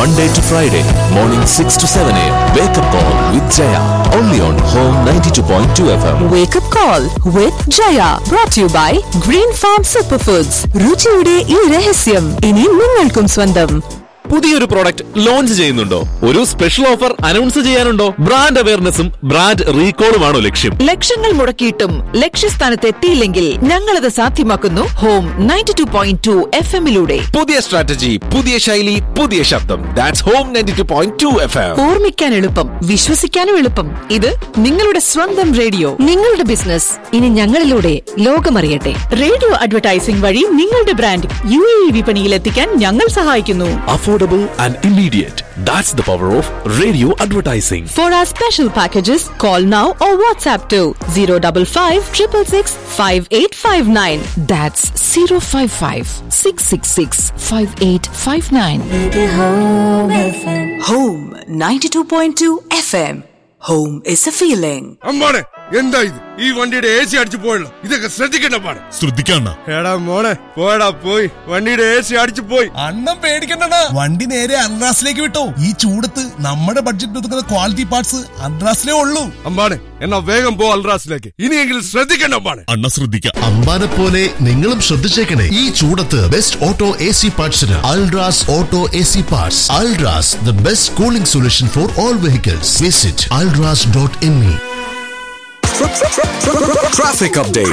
Monday to Friday, morning 6 to 7 a.m. Wake up call with Jaya. Only on Home 92.2 FM. Wake up call with Jaya brought to you by Green Farm Superfoods. രുചിയുടെ ഈ രഹസ്യം ഇനി നിങ്ങൾക്കും സ്വന്തം പുതിയൊരു product launch ചെയ്യുന്നുണ്ടോ ഒരു special offer announce ചെയ്യാനുണ്ടോ ബ്രാൻഡ് അവയർനെസ്സും ബ്രാൻഡ് റീകോളുമാണോ ലക്ഷ്യം ലക്ഷങ്ങൾ മുടക്കിയിട്ടും ലക്ഷ്യസ്ഥാനത്ത് എത്തിയില്ലെങ്കിൽ ഞങ്ങളത് സാധ്യമാക്കുന്നു home ninety two point two F എമ്മിലൂടെ പുതിയ സ്ട്രാറ്റജി പുതിയ ശൈലി പുതിയ ശബ്ദം that's home ninety two point two F M ഓർമ്മിക്കാൻ എളുപ്പം വിശ്വസിക്കാനും എളുപ്പം ഇത് നിങ്ങളുടെ സ്വന്തം റേഡിയോ നിങ്ങളുടെ ബിസിനസ് ഇനി ഞങ്ങളിലൂടെ ലോകമറിയട്ടെ റേഡിയോ അഡ്വർടൈസിംഗ് വഴി നിങ്ങളുടെ ബ്രാൻഡ് യു എ ഇ വിപണിയിൽ എത്തിക്കാൻ ഞങ്ങൾ സഹായിക്കുന്നു affordable and immediate that's the power of radio advertising For our special packages, call now or WhatsApp to 055 666 5859. That's 055 666 5859. Home 92.2 FM. Home is a feeling. അമ്മാണെ എന്താ ഇത് ഈ വണ്ടിയുടെ എ സി അടിച്ചു പോയല്ലോ ഇതൊക്കെ ശ്രദ്ധിക്കണ്ട പാടെ ശ്രദ്ധിക്കണ്ട എടാ മോളെ പോടാ പോയി വണ്ടിയുടെ എ സി അടിച്ചു പോയി അണ്ണം പേടിക്കണ്ട വണ്ടി നേരെ അൺറാസിലേക്ക് വിട്ടോ ഈ ചൂടത്ത് നമ്മുടെ ബഡ്ജറ്റ് ഒതുക്കുന്ന ക്വാളിറ്റി പാർട്സ് അൺറാസിലേ ഉള്ളൂ അമ്പാണെ എന്നാ വേഗം പോ അൽറാസിലേക്ക് ഇനിയെങ്കിലും ശ്രദ്ധിക്കണ്ട അമ്പാണെ അണ്ണ ശ്രദ്ധിക്കാം അമ്പാനെ പോലെ നിങ്ങളും ശ്രദ്ധിച്ചേക്കണേ ഈ ചൂടത്ത് ബെസ്റ്റ് ഓട്ടോ എ സി പാർട്സിന് Ultras auto A C parts Ultras the best cooling solution for all vehicles visit Ultras dot M E Traffic update.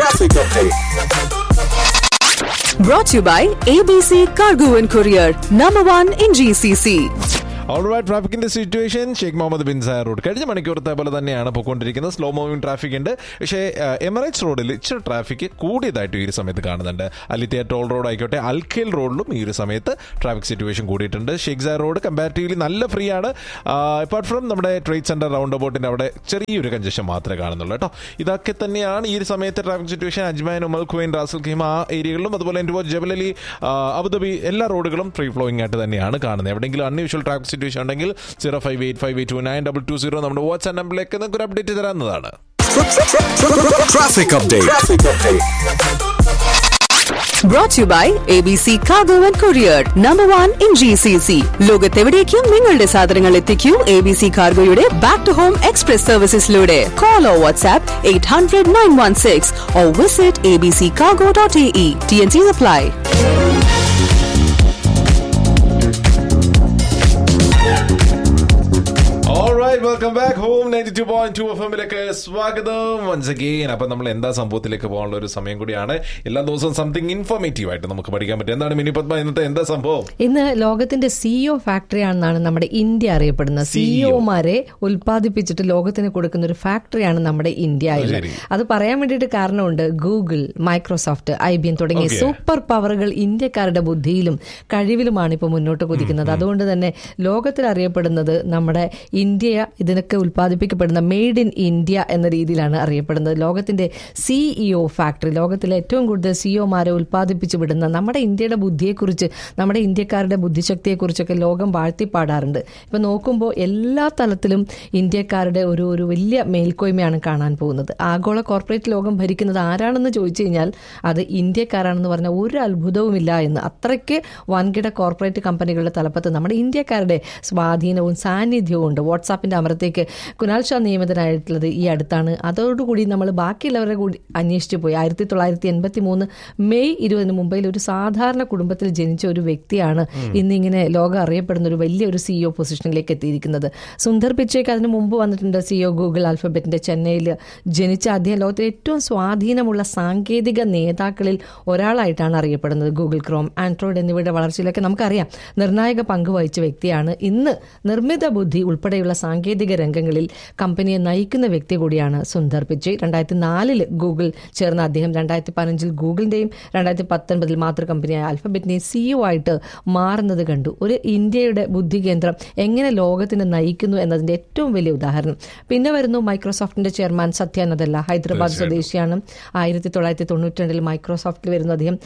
Brought to you by ABC Cargo and Courier. Number one in GCC. Alright ട്രാഫിക്കിന്റെ situation Sheikh Mohammed bin Zayed road കഴിഞ്ഞ മണിക്കൂറത്തെ പോലെ തന്നെയാണ് പോയിക്കൊണ്ടിരിക്കുന്നത് slow moving traffic ഉണ്ട് പക്ഷേ Emirates റോഡിൽ ഇച്ചിരി ട്രാഫിക് കൂടിയതായിട്ട് ഈ ഒരു സമയത്ത് കാണുന്നുണ്ട് അലിത്തിയ ടോൾ റോഡ് ആയിക്കോട്ടെ അൽഖേൽ റോഡിലും ഈ ഒരു സമയത്ത് ട്രാഫിക് സിറ്റുവേഷൻ കൂടിയിട്ടുണ്ട് ഷെയ്ഖ് സായർ റോഡ് കമ്പാരിറ്റീവ്ലി നല്ല ഫ്രീ ആണ് അപ്പാർട്ട് ഫ്രം നമ്മുടെ ട്രേഡ് സെന്റർ റൗണ്ട് അബൌട്ടിന്റെ അവിടെ ചെറിയൊരു കഞ്ചഷൻ മാത്രമേ കാണുന്നുള്ളൂ കേട്ടോ ഇതൊക്കെ തന്നെയാണ് ഈ ഒരു സമയത്ത് traffic situation Ajman Umm Al Quwain Ras Al Khaimah ആ ഏരിയകളിലും അതുപോലെ എൻ്റെ ജബലലി അബുദാബി എല്ലാ റോഡുകളും ഫ്രീ ഫ്ലോയിങ് ആയിട്ട് തന്നെയാണ് കാണുന്നത് എവിടെയെങ്കിലും അൺയൂഷ്വൽ ട്രാഫിക് സിറ്റുവേഷൻ ഉണ്ടെങ്കിൽ zero five eight five eight two nine double two zero നമ്മുടെ വാട്സ്ആപ്പ് നമ്പറിലേക്ക് നിങ്ങൾക്ക് ഒരു അപ്ഡേറ്റ് തരാവുന്നതാണ് Traffic update. Brought to you by ABC Cargo and Courier. Number one in GCC. ലോകത്തെവിടേക്കും നിങ്ങളുടെ സാധനങ്ങൾ എത്തിക്കൂ എ ബി സി കാർഗോയുടെ ബാക്ക് ടു ഹോം എക്സ്പ്രസ് സർവീസസിലൂടെ call or WhatsApp eight hundred nine one six or visit A B C cargo dot A E T N C apply welcome back home ninety two point two F എമ്മിലേക്ക് സ്വാഗതം once again അപ്പൊ നമ്മൾ എന്താ സംഭവത്തിലേക്ക് പോകാനുള്ള ഒരു സമയം കൂടിയാണ് എല്ലാ ദിവസവും സംതിങ് ഇൻഫോർമേറ്റീവ് ആയിട്ട് നമുക്ക് പഠിക്കാൻ പറ്റും എന്താണ് മിനി പത്മ ഇന്നത്തെ എന്താ സംഭവം ഇന്ന് ലോകത്തിന്റെ സിഇഒ ഫാക്ടറി ആണെന്നാണ് നമ്മുടെ ഇന്ത്യ അറിയപ്പെടുന്നത് സിഇഒമാരെ ഉൽപ്പാദിപ്പിച്ചിട്ട് ലോകത്തിന് കൊടുക്കുന്ന ഒരു ഫാക്ടറിയാണ് നമ്മുടെ ഇന്ത്യ എന്ന് ശരി. അത് പറയാൻ വേണ്ടിയിട്ട് കാരണമുണ്ട് Google Microsoft I B M തുടങ്ങിയ Okay. സൂപ്പർ പവറുകൾ ഇന്ത്യക്കാരുടെ ബുദ്ധിയിലും കഴിവിലുമാണ് ഇപ്പോൾ മുന്നോട്ട് കുതിക്കുന്നത് അതുകൊണ്ട് തന്നെ ലോകത്തിൽ അറിയപ്പെടുന്നത് നമ്മുടെ ഇന്ത്യ ഇതിനൊക്കെ ഉൽപ്പാദിപ്പിക്കപ്പെടുന്ന മെയ്ഡ് ഇൻ ഇന്ത്യ എന്ന രീതിയിലാണ് അറിയപ്പെടുന്നത് ലോകത്തിന്റെ സിഇഒ ഫാക്ടറി ലോകത്തിലെ ഏറ്റവും കൂടുതൽ സിഇഒമാരെ ഉൽപ്പാദിപ്പിച്ചു വിടുന്ന നമ്മുടെ ഇന്ത്യയുടെ ബുദ്ധിയെക്കുറിച്ച് നമ്മുടെ ഇന്ത്യക്കാരുടെ ബുദ്ധിശക്തിയെക്കുറിച്ചൊക്കെ ലോകം വാഴ്ത്തിപ്പാടാറുണ്ട് ഇപ്പൊ നോക്കുമ്പോൾ എല്ലാ തലത്തിലും ഇന്ത്യക്കാരുടെ ഒരു ഒരു വലിയ മേൽക്കോയ്മയാണ് കാണാൻ പോകുന്നത് ആഗോള കോർപ്പറേറ്റ് ലോകം ഭരിക്കുന്നത് ആരാണെന്ന് ചോദിച്ചു കഴിഞ്ഞാൽ അത് ഇന്ത്യക്കാരാണെന്ന് പറഞ്ഞാൽ ഒരു അത്ഭുതവുമില്ല എന്ന് അത്രയ്ക്ക് വൻകിട കോർപ്പറേറ്റ് കമ്പനികളുടെ തലപ്പത്ത് നമ്മുടെ ഇന്ത്യക്കാരുടെ സ്വാധീനവും സാന്നിധ്യവും ഉണ്ട് വാട്സാപ്പിന്റെ അമരത്തേക്ക് കുനാൽ ഷാ നിയമിതനായിട്ടുള്ളത് ഈ അടുത്താണ് അതോടുകൂടി നമ്മൾ ബാക്കിയുള്ളവരെ കൂടി അന്വേഷിച്ചു പോയി ആയിരത്തി തൊള്ളായിരത്തി എൺപത്തി മൂന്ന് മെയ് ഇരുപതിന് മുംബൈയിൽ ഒരു സാധാരണ കുടുംബത്തിൽ ജനിച്ച ഒരു വ്യക്തിയാണ് ഇന്നിങ്ങനെ ലോകം അറിയപ്പെടുന്ന ഒരു വലിയൊരു സിഇഒ പൊസിഷനിലേക്ക് എത്തിയിരിക്കുന്നത് സുന്ദർ പിച്ചയ്ക്ക് അതിന് മുമ്പ് വന്നിട്ടുണ്ട് സിഇഒ ഗൂഗിൾ ആൽഫബറ്റിന്റെ ചെന്നൈയിൽ ജനിച്ച അദ്ദേഹം ലോകത്തിലെ ഏറ്റവും സ്വാധീനമുള്ള സാങ്കേതിക നേതാക്കളിൽ ഒരാളായിട്ടാണ് അറിയപ്പെടുന്നത് ഗൂഗിൾ ക്രോം ആൻഡ്രോയിഡ് എന്നിവയുടെ വളർച്ചയിലൊക്കെ നമുക്കറിയാം നിർണായക പങ്ക് വഹിച്ച വ്യക്തിയാണ് ഇന്ന് നിർമ്മിത ബുദ്ധി ഉൾപ്പെടെയുള്ള സാങ്കേതിക രംഗങ്ങളിൽ കമ്പനിയെ നയിക്കുന്ന വ്യക്തി കൂടിയാണ് സുന്ദർ പിച്ചൈ രണ്ടായിരത്തി നാലില് ഗൂഗിൾ ചേർന്ന അദ്ദേഹം രണ്ടായിരത്തി പതിനഞ്ചിൽ ഗൂഗിളിന്റെയും രണ്ടായിരത്തി പത്തൊൻപതിൽ മാതൃ കമ്പനിയായ ആൽഫബറ്റിന്റെയും സിഇഒ ആയിട്ട് മാറുന്നത് കണ്ടു ഒരു ഇന്ത്യയുടെ ബുദ്ധി കേന്ദ്രം എങ്ങനെ ലോകത്തിനെ നയിക്കുന്നു എന്നതിന്റെ ഏറ്റവും വലിയ ഉദാഹരണം പിന്നെ വരുന്നു മൈക്രോസോഫ്റ്റിന്റെ ചെയർമാൻ സത്യ നദല്ല ഹൈദരാബാദ് സ്വദേശിയാണ് ആയിരത്തി തൊള്ളായിരത്തി തൊണ്ണൂറ്റി രണ്ടിൽ മൈക്രോസോഫ്റ്റിൽ വരുന്നു അദ്ദേഹം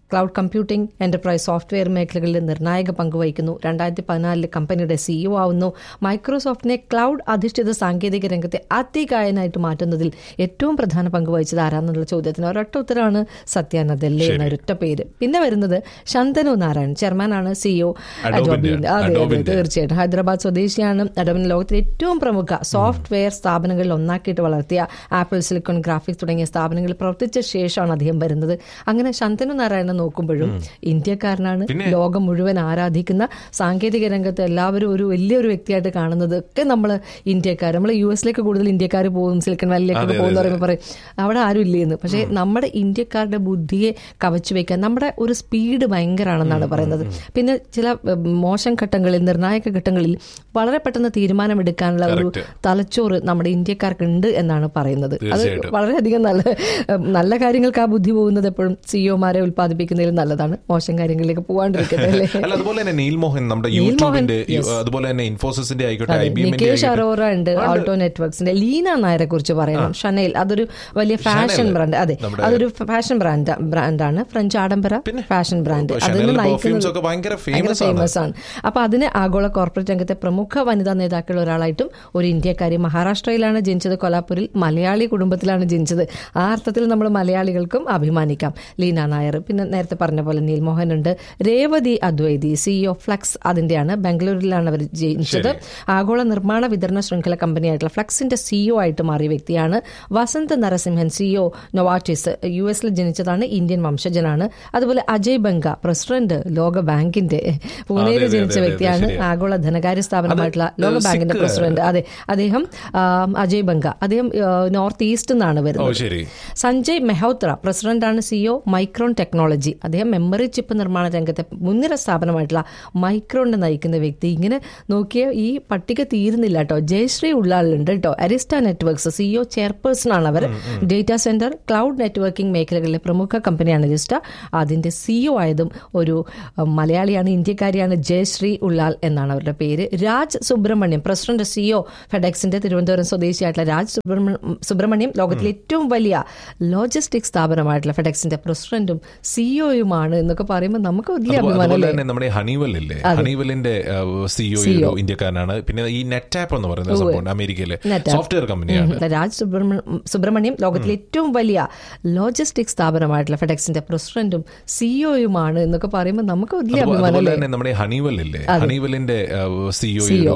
ക്ലൗഡ് കമ്പ്യൂട്ടിംഗ് എന്റർപ്രൈസ് സോഫ്റ്റ്വെയർ മേഖലകളിൽ നിർണായക പങ്ക് വഹിക്കുന്നു രണ്ടായിരത്തി പതിനാലിൽ കമ്പനിയുടെ സിഇഒ ആവുന്നു മൈക്രോസോഫ്റ്റിനെ ക്ലൗഡ് അധിഷ്ഠിത സാങ്കേതിക രംഗത്തെ അതികായനായിട്ട് മാറ്റുന്നതിൽ ഏറ്റവും പ്രധാന പങ്ക് വഹിച്ചത് ആരാന്നുള്ള ചോദ്യത്തിന് ഒരൊറ്റ ഉത്തരമാണ് സത്യ നദല്ലെ എന്ന ഒരൊറ്റ പേര് പിന്നെ വരുന്നത് ശന്തനു നാരായൺ ചെയർമാനാണ് സിഇഒ Adobe-ന്റെ. അതെ അതെ Adobe-ന്റെ. തീർച്ചയായിട്ടും ഹൈദരാബാദ് സ്വദേശിയാണ് അഡോബിന് ലോകത്തിലെ ഏറ്റവും പ്രമുഖ സോഫ്റ്റ്വെയർ സ്ഥാപനങ്ങളിൽ ഒന്നാക്കിയിട്ട് വളർത്തിയ ആപ്പിൾ സിലിക്കോൺ ഗ്രാഫിക്സ് തുടങ്ങിയ സ്ഥാപനങ്ങളിൽ പ്രവർത്തിച്ച ശേഷമാണ് അദ്ദേഹം വരുന്നത് അങ്ങനെ ശന്തനു നാരായണൻ നോക്കുമ്പോഴും ഇന്ത്യക്കാരനാണ് ലോകം മുഴുവൻ ആരാധിക്കുന്ന സാങ്കേതിക രംഗത്ത് എല്ലാവരും ഒരു വലിയൊരു വ്യക്തിയായിട്ട് കാണുന്നത് ഒക്കെ നമ്മൾ ഇന്ത്യക്കാർ നമ്മൾ യു എസിലേക്ക് കൂടുതൽ ഇന്ത്യക്കാർ പോകും സിലിക്കൺ വാലിയിലേക്ക് പോകുന്ന പറയുമ്പോൾ പറയും അവിടെ ആരും ഇല്ലേന്ന് പക്ഷേ നമ്മുടെ ഇന്ത്യക്കാരുടെ ബുദ്ധിയെ കവച്ചു വെക്കാൻ നമ്മുടെ ഒരു സ്പീഡ് ഭയങ്കരമാണെന്നാണ് പറയുന്നത് പിന്നെ ചില ഉം, മോശം ഘട്ടങ്ങളിൽ നിർണായക ഘട്ടങ്ങളിൽ വളരെ പെട്ടെന്ന് തീരുമാനമെടുക്കാനുള്ള ഒരു തലച്ചോറ് നമ്മുടെ ഇന്ത്യക്കാർക്ക് ഉണ്ട് എന്നാണ് പറയുന്നത് അത് തീർച്ചയായിട്ടും. വളരെയധികം നല്ല ഉം, നല്ല കാര്യങ്ങൾക്ക് ആ ബുദ്ധി പോകുന്നത് എപ്പോഴും സിഇഒമാരെ ഉൽപ്പാദിപ്പിക്കുന്നതിൽ നല്ലതാണ് മോശം കാര്യങ്ങളിലേക്ക് പോകാണ്ടിരിക്കുന്നത് അല്ലേ അല്ല അതുപോലെ തന്നെ നീൽ മോഹൻ നമ്മുടെ നീൽ മോഹൻ, യൂട്യൂബിന്റെ യു- yes. അതുപോലെ തന്നെ ഇൻഫോസിന്റെ ആയിക്കോട്ടെ അതെ, ഐ ബി എമ്മിന്റെ നികേഷ് അറോറ ഉണ്ട് ആൾട്ടോ നെറ്റ്വർക്സിന്റെ ലീന നായരെ കുറിച്ച് പറയണം ഷനേൽ അതൊരു വലിയ ഫാഷൻ ഷനേൽ, ബ്രാൻഡ് അതെ നമ്മുടെ- അതൊരു ഫാഷൻ ബ്രാൻഡ് ബ്രാൻഡാണ് ഫ്രഞ്ച് ആഡംബര ഫാഷൻ ബ്രാൻഡ് ഷനേൽ perfumes ഒക്കെ ഭയങ്കര famous ആണ്. ഫേമസ് ആണ് അപ്പൊ അതിന് ആഗോള കോർപ്പറേറ്റ് രംഗത്തെ പ്രമുഖ വനിതാ നേതാക്കളിൽ ഒരാളായിട്ടും ഒരു ഇന്ത്യക്കാരി മഹാരാഷ്ട്രയിലാണ് ജനിച്ചത് കൊലാപ്പൂരിൽ മലയാളി കുടുംബത്തിലാണ് ജനിച്ചത് ആ അർത്ഥത്തിൽ നമ്മൾ മലയാളികൾക്കും അഭിമാനിക്കാം ലീന നായർ പിന്നെ നേരത്തെ പറഞ്ഞ പോലെ നീൽമോഹൻ ഉണ്ട് രേവതി അദ്വൈതി സിഇഒ ഫ്ലക്സ് അതിന്റെയാണ് ബാംഗ്ലൂരിലാണ് അവർ ജനിച്ചത് ആഗോള നിർമ്മാണ വിതരണ ശൃംഖല കമ്പനിയായിട്ടുള്ള ഫ്ലക്സിന്റെ സിഇഒ ആയിട്ട് മാറിയ വ്യക്തിയാണ് Vasant Narasimhan CEO Novartis U എസിൽ ജനിച്ചതാണ് ഇന്ത്യൻ വംശജനാണ് അതുപോലെ അജയ് ബംഗ പ്രസിഡന്റ് ലോക ബാങ്കിന്റെ പൂനെയിൽ അതെ, ജനിച്ച അതെ, അതെ, വ്യക്തിയാണ് ശരിയാ. ആഗോള ധനകാര്യ സ്ഥാപനമായിട്ടുള്ള അത് ലോക ബാങ്കിന്റെ സിക്ക് പ്രസിഡന്റ് അതെ അദ്ദേഹം ആ, അജയ് ബംഗ അദ്ദേഹം ആ, നോർത്ത് ഈസ്റ്റ് നിന്നാണ് ഓ വരുന്നത് ശരി സഞ്ജയ് മെഹോത്ര പ്രസിഡന്റാണ് സിഇഒ മൈക്രോൺ ടെക്നോളജി അദ്ദേഹം മെമ്മറി ചിപ്പ് നിർമ്മാണ രംഗത്തെ മുൻനിര സ്ഥാപനമായിട്ടുള്ള മൈക്രോണിനെ നയിക്കുന്ന വ്യക്തി ഇങ്ങനെ നോക്കിയ ഈ പട്ടിക തീരുന്നില്ല കേട്ടോ ജയശ്രീ ഉള്ളാളുണ്ട് കേട്ടോ അരിസ്റ്റ നെറ്റ്വർക്ക്സ് സിഇഒ ചെയർപേഴ്സൺ ആണ് അവർ ഡേറ്റാ സെന്റർ ക്ലൗഡ് നെറ്റ്വർക്കിംഗ് മേഖലകളിലെ പ്രമുഖ കമ്പനിയാണ് അരിസ്റ്റ അതിന്റെ സിഇഒ ആയതും ഒരു അഹ്, മലയാളിയാണ് ഇന്ത്യക്കാരിയാണ് ജയശ്രീ ഉള്ളാൽ എന്നാണ് അവരുടെ പേര് രാജ് സുബ്രഹ്മണ്യം പ്രസിഡന്റ് സിഇഒ ഫെഡെക്സിന്റെ തിരുവനന്തപുരം സ്വദേശിയായിട്ടുള്ള രാജ് സുബ്രഹ്മണ്യം സുബ്രഹ്മണ്യം ലോകത്തിലെ ഏറ്റവും വലിയ ലോജിസ്റ്റിക് സ്ഥാപനമായിട്ടുള്ള ഫെഡെക്സിന്റെ പ്രസിഡന്റും സിഇഒയുമാണ് എന്നൊക്കെ പറയുമ്പോൾ നമുക്ക് വലിയ അതുപോ- അഭിമാനം അതുപോലെ അല്ലേ തന്നെ നമ്മുടെ ഹണിവൽ ഇല്ലേ അതെ. ഹണിവലിന്റെ സിഇഒ CEO. ഇന്ത്യക്കാരനാണ് പിന്നെ ഈ നെറ്റാപ്പ് എന്ന് പറയുന്ന ഉവ്വ്. സംഭവം അമേരിക്കയിലെ NetApp. സോഫ്റ്റ്വെയർ കമ്പനിയാണ് ഉം. രാജ് സുബ്രഹ്മണ്യം സുബ്രഹ്മണ്യം ലോകത്തിലെ ഏറ്റവും വലിയ ലോജിസ്റ്റിക് സ്ഥാപനമായിട്ടുള്ള ഫെഡെക്സിന്റെ പ്രസിഡന്റും സിഇഒയുമാണ് എന്നൊക്കെ പറയുമ്പോൾ നമുക്ക് വലിയ അതുപോ- അഭിമാനം അതുപോലെ അല്ലേ തന്നെ നമ്മുടെ ഹണിവൽ ഇല്ലേ അതെ. ഹണിവലിന്റെ സിഇഒ CEO.